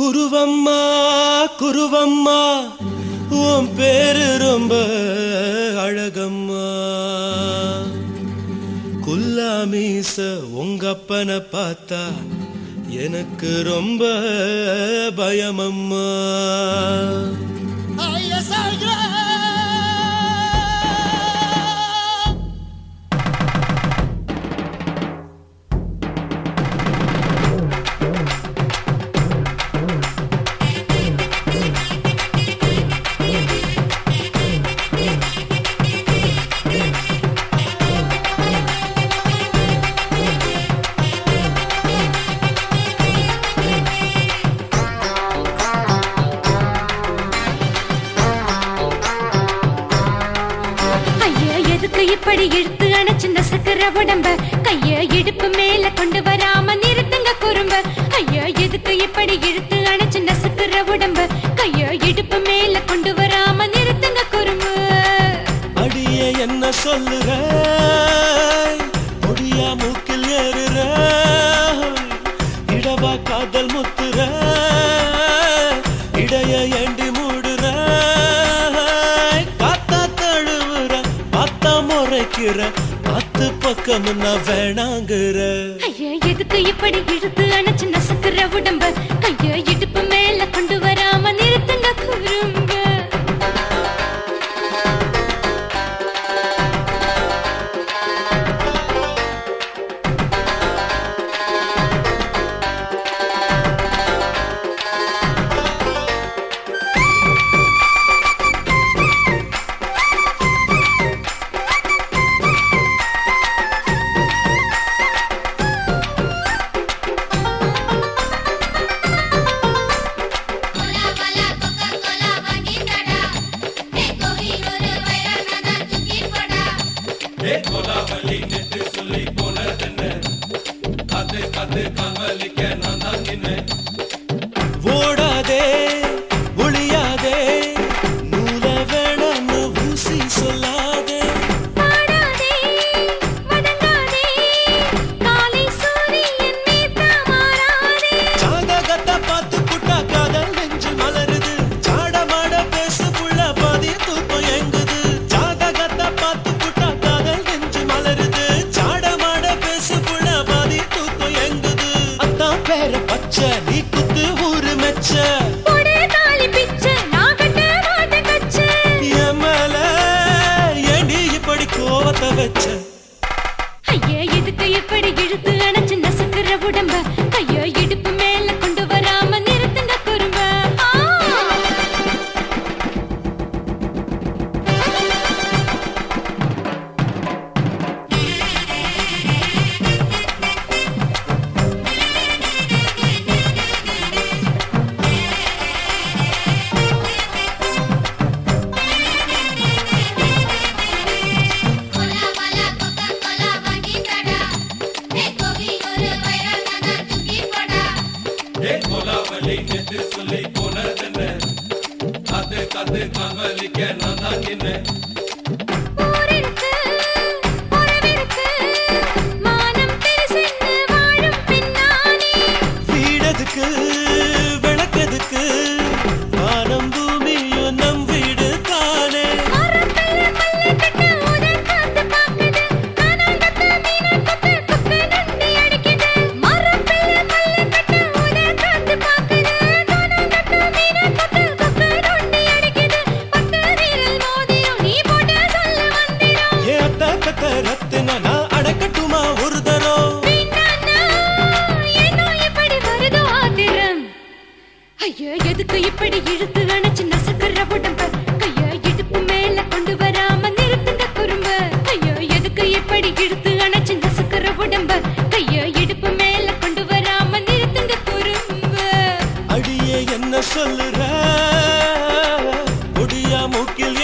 குருவம்மா குருவம்மா உன் பேரு ரொம்ப அழகம்மா குல்லாமீச உங்க அப்பனை பார்த்தா எனக்கு ரொம்ப பயமம்மா ஐயா எதுக்கு இப்படி இழுத்து அணைச்சு நசுக்கிற உடம்ப கைய இடுப்பு மேல கொண்டு வராம நிறுத்துங்க குறும்ப ஐயா எதுக்கு இப்படி இழுத்து அணைச்சு நசுக்கிற உடம்ப கைய இடுப்பு மேல கொண்டு வராம நிறுத்துங்க குறும்பு அடியே என்ன சொல்லுற முடியா மூக்கில் ஏறுற இடவா காதல் முத்துற இடைய ஏண்டி மூடுற காத்தா தழுவுற பார்த்தா முறைக்கிற பத்து பக்கம் நான் வேணாங்குற ஐயா எதுக்கு இப்படி இழுத்து அணைச்சு நசுக்கிற உடம்ப கைய இடுப்பு மேல கொண்டு வராம நிறுத்துங்க குறும்ப கோலா கோலா கொக்கா கோலா வாங்கி தடா ஏ கோஹி ஒரு வைரனதா தூக்கி போடா ஓடாதே ஒளியாதே நூல வேணான்னு ஊசி சொல்லாதே பாடாதே வதங்காதே காலை சூரியன் மீதா மாறாதே ஜாதகத்தை பார்த்து புட்டா காதல் நெஞ்சு மலருது சாட மாட பேசு புள்ள பாதி தூக்கம் எங்குது ஜாதகத்தை பார்த்து புட்டா காதல் நெஞ்சு மலருது சாட மாட பேசு புள்ள பாதி தூக்கம் எங்குது அத்தான் பேர பச்சை நீ குத்து ஊரு மெச்ச போடே தாலி பிச்சை நான் கட்ட மாட்டேன் கச்சை என் மேல ஏண்டி இப்படி கோவத்தை வச்ச ஐயா எதுக்கு இப்படி இழுத்து அணைச்சு நசுக்கிற உடம்ப கைய இடுப்பு மேல கொண்டு வராம நிறுத்துங்க குறும்ப ஆ! கோலா கோலா கொக்கா கோலா வாங்கி தடா ஏ கோஹி ஒரு வைரனதா தூக்கி போடா ஊரிருக்கு, உறவிருக்கு, மானம் பெருசென்று வாழும் பெண்ணானே. வீடதுக்கு விளக்கதுக்கு வானம் பூமியும் நம் வீடு தானே மரத்துல மல்லு கட்டு உதன் காத்து பாக்குது. கானாங்கத்து மீனாங்கத்து குக்கு நொண்டி அடிக்குது. மரத்துல மல்லு கட்டு உதன் காத்து பாக்குது. கானாங்கத்து மீனாங்கத்து குக்கு நொண்டி அடிக்குது. பத்து விரல் மோதிரம் நீ போட்ட சொல்ல மந்திரம். ஏன் அத்த கத்த ரத்தின நான் அடக்கட்டுமா ஒரு தரம் வேண்டாண்ணா, ஏனோ இப்படி வருதோ ஆத்திரம்? ஐயோ, எதுக்கு இப்படி இழுத்து அணைச்சு நசுக்குற உடம்ப? கைய இடுப்பு மேல கொண்டு வராம நிறுத்துங்க குறும்ப. ஐயோ, எதுக்கு இப்படி இழுத்து அணைச்சு நசுக்குற உடம்ப? கைய இடுப்பு மேல கொண்டு வராம நிறுத்துங்க குறும்ப. அடியே என்ன சொல்லுற முடியா மூக்கில்